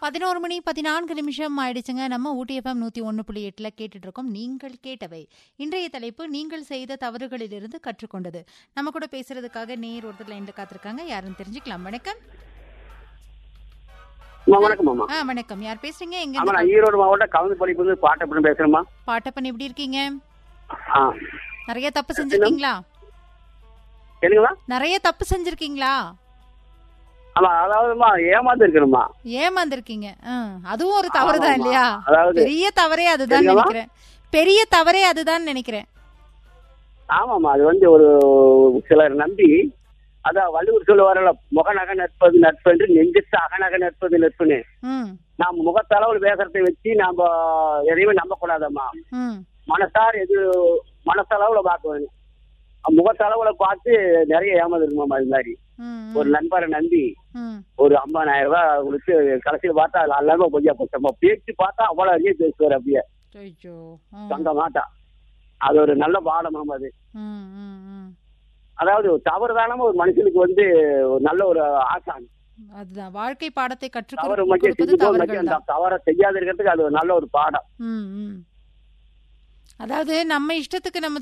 பதினோரு மணி பதினான்கு நிமிஷம் ஆயிடுச்சுங்க நம்ம ஊட்டி எஃப்எம் நூத்தி ஒன்னு புள்ளி எட்டுல கேட்டுட்டு இருக்கோம் நீங்கள் கேட்டவை இன்றைய தலைப்பு நீங்கள் செய்த தவறுகளிலிருந்து கற்றுக்கொண்டது நம்ம கூட பேசுறதுக்காக நேர் ஒருத்தர் லைன்ல காத்திருக்காங்க யாருன்னு தெரிஞ்சுக்கலாம் வணக்கம் அம்மா வணக்கம் அம்மா ஆ வணக்கம் யார் பேசுறீங்க எங்க ஆமா இருந்து நான் ஈரோடு மாவட்டம் கவுந்து படிப்பு வந்து பாட்டப்பட்டு பேசுறேம்மா பாட்டப்பன் எப்படி இருக்கீங்க ஆ நிறைய தப்பு செஞ்சிருக்கீங்களா சரிங்களா நிறைய தப்பு செஞ்சிருக்கீங்களா ஆமா அதாவதுமா ஏமாந்து இருக்கணுமா ஏமாந்துருக்கீங்க ஆ, அதுவும் ஒரு தவறு தான் ஆமாமா. இல்லையா அதாவது பெரிய தவறே அதுதான் சரிங்களா? நினைக்கிறேன் பெரிய தவறே அதுதான் நினைக்கிறேன் ஆமாமா அது வந்து ஒரு சிலர் நம்பி அதான் வள்ளுவர் சொல்லுவாரಲ್ಲ முகநக நட்பது நட்பு என்று நெஞ்சத்து அகநக நட்பது நட்புன்னு ம் நாம் முகத்தளவில் பேசுறதை வச்சு நாம எதையுமே நம்பக்கூடாதம்மா ம் மனசார் எது மனசளவுல பார்க்கணும் முகத்தளவுல பார்த்து நிறைய ஏமாந்து இருக்குமாமா இது மாதிரி ம் ஒரு நண்பரை நம்பி ம் ஒரு ஐம்பதாயிரம் ரூபாய் கொடுத்து கடைசியில் பார்த்தா அது எல்லாமே கொஞ்சம் போச்சம்மா பேச்சு பார்த்தா அவ்வளோ அங்கேயே பேசுவார் அப்படியே ஐயோ ம், தங்க மாட்டா அது ஒரு நல்ல பாடமாம் அது ம், ம், ம். அதாவது தவறுதானமா ஒரு மனுஷனுக்கு வந்து ஒரு நல்ல ஒரு ஆசான் அதுதான் வாழ்க்கை பாடத்தை கற்றுக் தவறு கொடு- மட்டும் கொடுப்பது செஞ்சு போக தவறுகள் மட்டும் தான் அந்த தவறை செய்யாத இருக்கிறதுக்கு அது ஒரு நல்ல ஒரு பாடம் ம், ம். அதாவது நம்ம இஷ்டத்துக்கு நம்ம